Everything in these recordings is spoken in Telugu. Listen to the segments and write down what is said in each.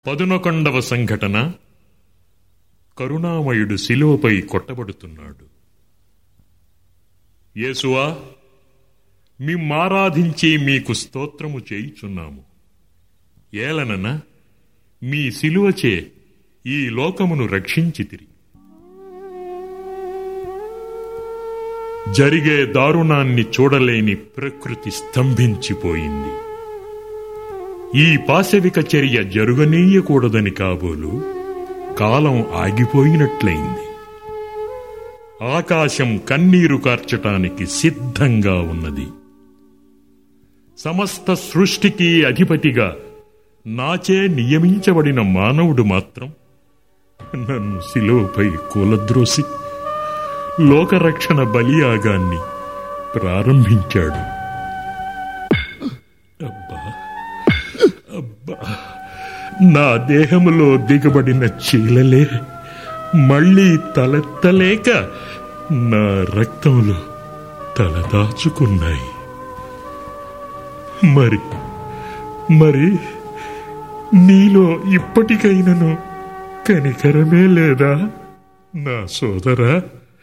పదునొకండవ సంఘటన కరుణామయుడు శిలువపై కొట్టబడుతున్నాడు యేసువా మిమ్మారాధించి మీకు స్తోత్రము చేయుచున్నాము ఏలనన మీ శిలువచే ఈ లోకమును రక్షించితిరి జరిగే దారుణాన్ని చూడలేని ప్రకృతి స్తంభించిపోయింది ఈ పాశవిక చర్య జరుగనీయకూడదని కాబోలు కాలం ఆగిపోయినట్లయింది ఆకాశం కన్నీరు కార్చటానికి సిద్ధంగా ఉన్నది సమస్త సృష్టికి అధిపతిగా నాచే నియమించబడిన మానవుడు మాత్రం నన్ను శిలువపై కూలద్రోసి లోకరక్షణ బలియాగాన్ని ప్రారంభించాడు అబ్బా అబ్బా నా దేహములో దిగబడిన చీలలే మళ్ళీ తలెత్తలేక నా రక్తంలో తలదాచుకున్నాయి మరి మరి నీలో ఇప్పటికైనను కనికరమే లేదా నా సోదరా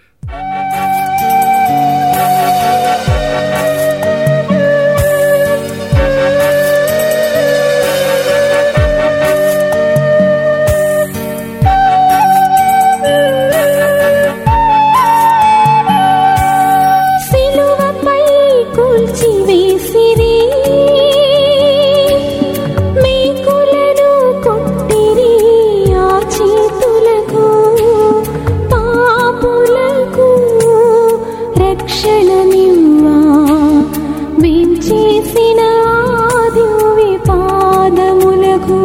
సిలువపై కూల్చివేసిరి మేకులను కొట్టిరి ఆ చేతులకు పాపులకు రక్షణనివ్వా వేంచేసిన ఆ దివ్య పాదములకు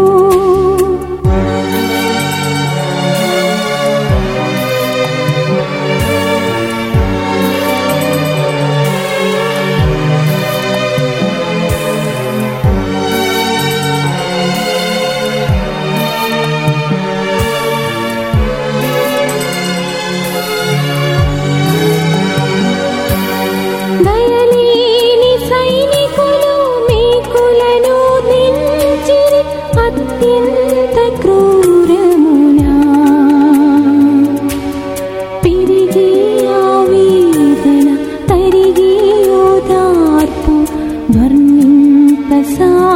దయలేని సైనికులు మేకులను దించిరి అత్యంత క్రూరమునా పిరిగి ఆవేదన తరిగి ఓదార్పు వర్ణింపసా